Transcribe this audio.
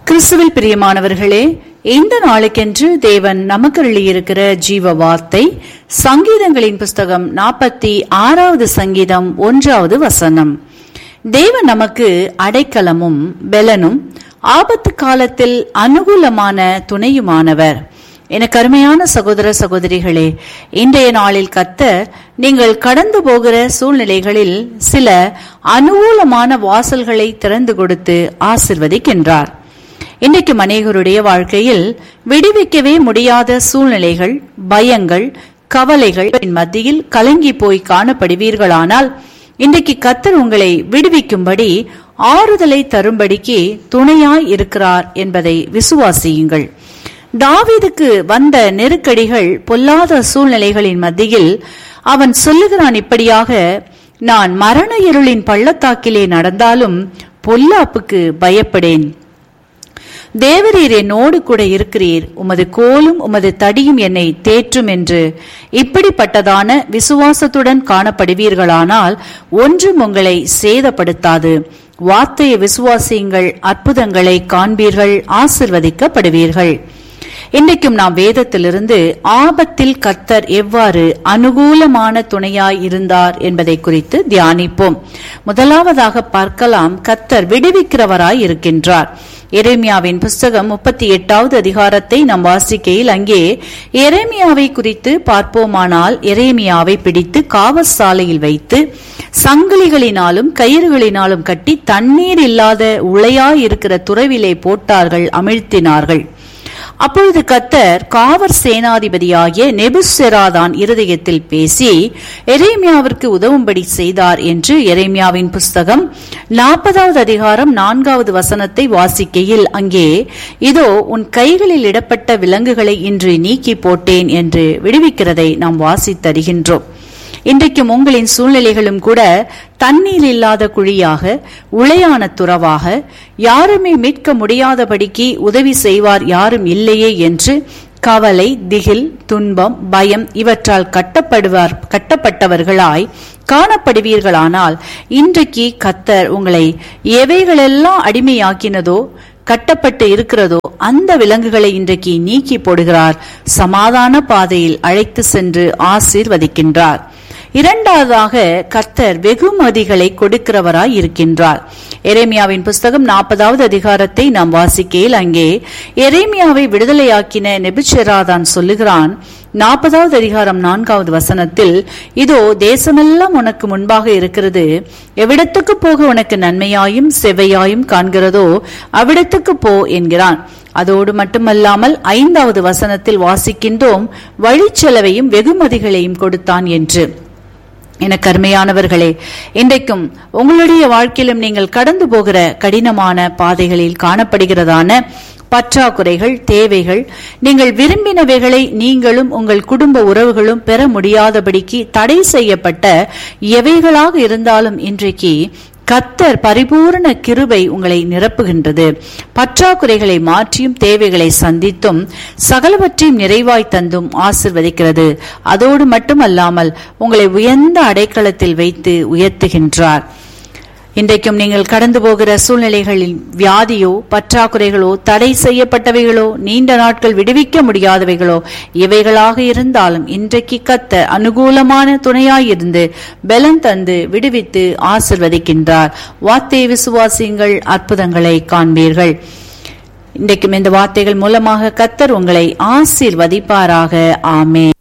கிறிஸ்துவில் பிரியமானவர்களே இந்த நாளுக்கென்று தேவன் நமக்கு இருக்கிற ஜீவ வார்த்தை சங்கீதங்களின் புஸ்தகம் நாற்பத்தி ஆறாவது சங்கீதம் ஒன்றாவது வசனம் தேவன் நமக்கு அடைக்கலமும் பெலனும் ஆபத்து காலத்தில் அனுகூலமான துணையுமானவர் எனக்கு அருமையான சகோதர சகோதரிகளே இன்றைய நாளில் கத்தர் நீங்கள் கடந்து போகிற சூழ்நிலைகளில் சில அனுகூலமான வாசல்களை திறந்து கொடுத்து ஆசிர்வதிக்கின்றார் இன்றைக்கு அநேகருடைய வாழ்க்கையில் விடுவிக்கவே முடியாத சூழ்நிலைகள் பயங்கள் கவலைகள் மத்தியில் கலங்கி போய் காணப்படுவீர்களானால் இன்றைக்கு கத்தர் உங்களை விடுவிக்கும்படி ஆறுதலை தரும்படிக்கு துணையாய் இருக்கிறார் என்பதை விசுவாசியுங்கள் தாவீதுக்கு வந்த நெருக்கடிகள் பொல்லாத சூழ்நிலைகளின் மத்தியில் அவன் சொல்லுகிறான் இப்படியாக நான் மரண இருளின் பள்ளத்தாக்கிலே நடந்தாலும் பொல்லாப்புக்கு பயப்படேன் தேவரீர் என்னோடு கூட இருக்கிறீர் உமது கோலும் உமது தடியும் என்னை தேற்றும் என்று இப்படிப்பட்டதான விசுவாசத்துடன் காணப்படுவீர்களானால் ஒன்றும் உங்களை சேதப்படுத்தாது வார்த்தையை விசுவாசியுங்கள் அற்புதங்களை காண்பீர்கள் ஆசிர்வதிக்கப்படுவீர்கள் இன்றைக்கும் நாம் வேதத்திலிருந்து ஆபத்தில் கத்தர் எவ்வாறு அனுகூலமான துணையாய் இருந்தார் என்பதை குறித்து தியானிப்போம் முதலாவதாக பார்க்கலாம் கத்தர் விடுவிக்கிறவராய் இருக்கின்றார் எரேமியாவின் புஸ்தகம் முப்பத்தி எட்டாவது அதிகாரத்தை நாம் வாசிக்கையில் அங்கே எரேமியாவை குறித்து பார்ப்போமானால் எரேமியாவை பிடித்து காவற்சாலையில் வைத்து சங்கிலிகளினாலும் கயிறுகளினாலும் கட்டி தண்ணீர் இல்லாத உளையாய் இருக்கிற துறவிலே போட்டார்கள் அமிழ்த்தினார்கள் அப்பொழுது கத்தர் காவர் சேனாதிபதியாகிய நெபுசெராதான் இருதயத்தில் பேசி எரேமியாவிற்கு உதவும்படி செய்தார் என்று எரேமியாவின் புஸ்தகம் நாற்பதாவது அதிகாரம் நான்காவது வசனத்தை வாசிக்கையில் அங்கே இதோ உன் கைகளில் இடப்பட்ட விலங்குகளை இன்று நீக்கி போட்டேன் என்று விடுவிக்கிறதை நாம் வாசித்தருகின்றோம் இன்றைக்கும் உங்களின் சூழ்நிலைகளும் கூட தண்ணீர் இல்லாத குழியாக உளையான துறவாக யாருமே மீட்க முடியாதபடிக்கு உதவி செய்வார் யாரும் இல்லையே என்று கவலை திகில் துன்பம் பயம் இவற்றால் கட்டப்படுவார் கட்டப்பட்டவர்களாய் காணப்படுவீர்களானால் இன்றைக்கு கத்தர் உங்களை எவைகளெல்லாம் அடிமையாக்கினதோ கட்டப்பட்டு இருக்கிறதோ அந்த விலங்குகளை இன்றைக்கு நீக்கி போடுகிறார் சமாதான பாதையில் அழைத்து சென்று ஆசீர்வதிக்கின்றார் இரண்டாவதாக கர்த்தர் வெகுமதிகளை கொடுக்கிறவராய் இருக்கின்றார் எரேமியாவின் புஸ்தகம் நாற்பதாவது அதிகாரத்தை நாம் வாசிக்கையில் அங்கே எரேமியாவை விடுதலையாக்கின நெபுச்செராதான் சொல்லுகிறான் நாற்பதாவது அதிகாரம் நான்காவது வசனத்தில் இதோ தேசமெல்லாம் உனக்கு முன்பாக இருக்கிறது எவ்விடத்துக்கு போக உனக்கு நன்மையாயும் செவையாயும் காண்கிறதோ அவ்விடத்துக்கு போ என்கிறான் அதோடு மட்டுமல்லாமல் ஐந்தாவது வசனத்தில் வாசிக்கின்றோம் வழிச்செலவையும் வெகுமதிகளையும் கொடுத்தான் என்று எனக்கு அருமையானவர்களே இன்றைக்கும் உங்களுடைய வாழ்க்கையிலும் நீங்கள் கடந்து போகிற கடினமான பாதைகளில் காணப்படுகிறதான பற்றாக்குறைகள் தேவைகள் நீங்கள் விரும்பினவைகளை நீங்களும் உங்கள் குடும்ப உறவுகளும் பெற முடியாதபடிக்கு தடை செய்யப்பட்ட எவைகளாக இருந்தாலும் இன்றைக்கு கத்தர் பரிபூர்ண கிருபை உங்களை நிரப்புகின்றது பற்றாக்குறைகளை மாற்றியும் தேவைகளை சந்தித்தும் சகலவற்றையும் நிறைவாய் தந்தும் ஆசிர்வதிக்கிறது அதோடு மட்டுமல்லாமல் உங்களை உயர்ந்த அடைக்கலத்தில் வைத்து உயர்த்துகின்றார் இன்றைக்கும் நீங்கள் கடந்து போகிற சூழ்நிலைகளில் வியாதியோ பற்றாக்குறைகளோ தடை செய்யப்பட்டவைகளோ நீண்ட நாட்கள் விடுவிக்க முடியாதவைகளோ இவைகளாக இருந்தாலும் இன்றைக்கு கத்த அனுகூலமான துணையாயிருந்து பலன் தந்து விடுவித்து ஆசிர்வதிக்கின்றார் வார்த்தை விசுவாசியுங்கள் அற்புதங்களை காண்பீர்கள் இன்றைக்கும் இந்த வார்த்தைகள் மூலமாக கத்தர் உங்களை ஆசீர்வதிப்பாராக ஆமே